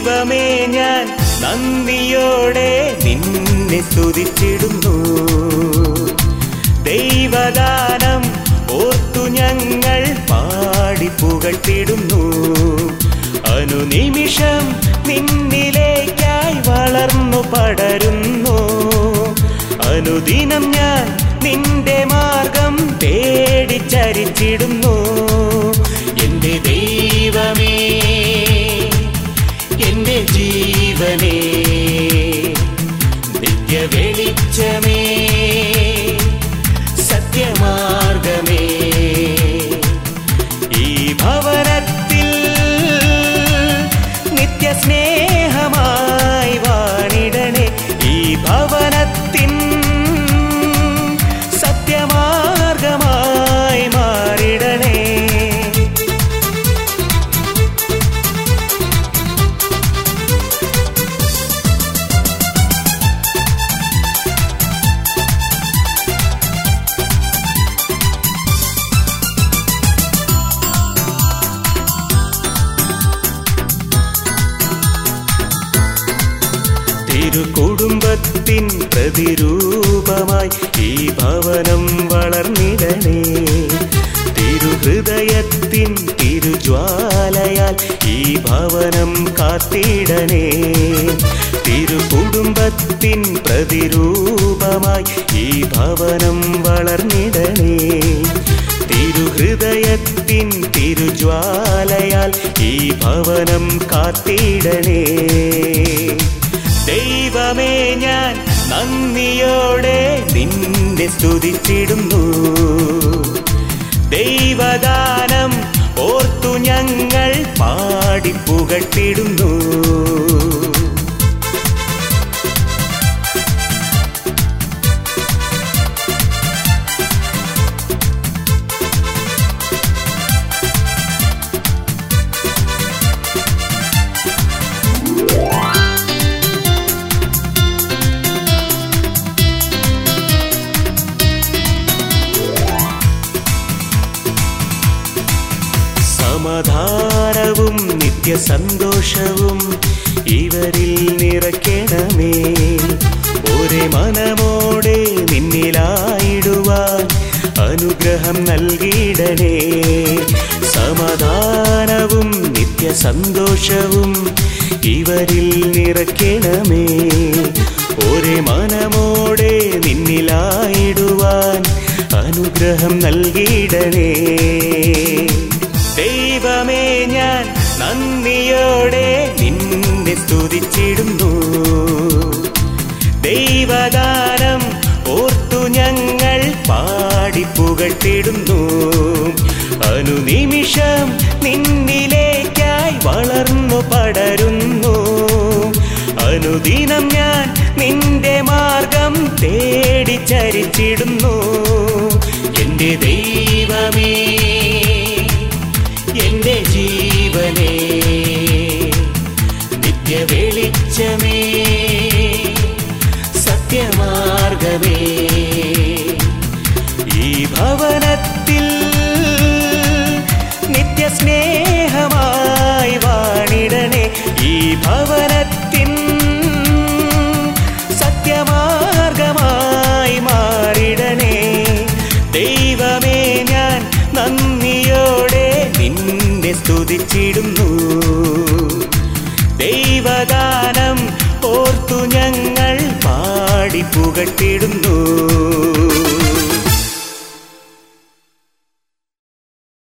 ദൈവമേ ഞാൻ നന്ദിയോടെ നിന്നെ സ്തുതിച്ചിടുന്നു ദൈവദാനം ഓർത്തു ഞങ്ങൾ പാടി പുകട്ടിടുന്നു അനുനിമിഷം നിന്നിലേക്കായി വളർന്നു പടരുന്നു അനുദിനം ഞാൻ നിന്റെ മാർഗം തേടി ചരിച്ചിടുന്നു എന്റെ ദൈവമേ എന്റെ ജീവനേ നിത്യ വെളിച്ചമേ സത്യമാർഗമേ ഈ ഭവനത്തിൽ നിത്യസ്നേഹമായി വാണിടണേ ഈ ഭവനത്തിൻ സത്യമാർഗമായി മാറിടണേ തിരുകുടുംബത്തിൻ പ്രതിരൂപമായി ഈ ഭവനം വളർന്നിടണേ തിരുഹൃദയത്തിൻ തിരുജ്വാലയാൽ ഈ ഭവനം കാത്തിടണേ തിരുകുടുംബത്തിൻ പ്രതിരൂപമായി ഈ ഭവനം വളർന്നിടണേ തിരുഹൃദയത്തിൻ തിരുജ്വാലയാൽ ഈ ഭവനം കാത്തിടണേ ദൈവമേ ഞാൻ നന്ദിയോടെ നിന്നെ സ്തുതിച്ചിടുന്നു ദൈവദാനം ഓർത്തു ഞങ്ങൾ പാടി പുകട്ടിടുന്നു സമാധാനവും നിത്യസന്തോഷവും ഇവരിൽ നിറയ്ക്കണമേ ഒരേ മനമോടെ നിന്നിലായിടുവാൻ അനുഗ്രഹം നൽകിയിടണേ സമാധാനവും നിത്യസന്തോഷവും ഇവരിൽ നിറയ്ക്കണമേ ഒരേ മനമോടെ നിന്നിലായിടുവാൻ അനുഗ്രഹം നൽകിയിടണേ ദൈവമേ ഞാൻ നന്ദിയോടെ നിന്നെ സ്തുതിച്ചിടുന്നു ദൈവദാനം ഓർത്തു ഞങ്ങൾ പാടി പുകട്ടിടുന്നു അനുനിമിഷം നിന്നിലേക്കായി വളർന്നു പടരുന്നു അനുദിനം ഞാൻ നിന്റെ മാർഗം തേടി ചരിച്ചിടുന്നു എന്റെ ദൈവമേ എന്റെ ജീവനേ നിത്യ വെളിച്ചമേ സത്യമാർഗമേ ഈ ഭവനത്തിൽ നിത്യസ്നേഹമായി വാണിടണേ ഈ ഭവനത്തിൻ സത്യമാർഗമായി മാറിടണേ ദൈവമേ ഞാൻ നന്ദിയോടെ നിന്നെ സ്തുതിച്ചിടുന്നു ദൈവദാനം ഓർത്തു ഞങ്ങൾ പാടി പുകട്ടിടുന്നു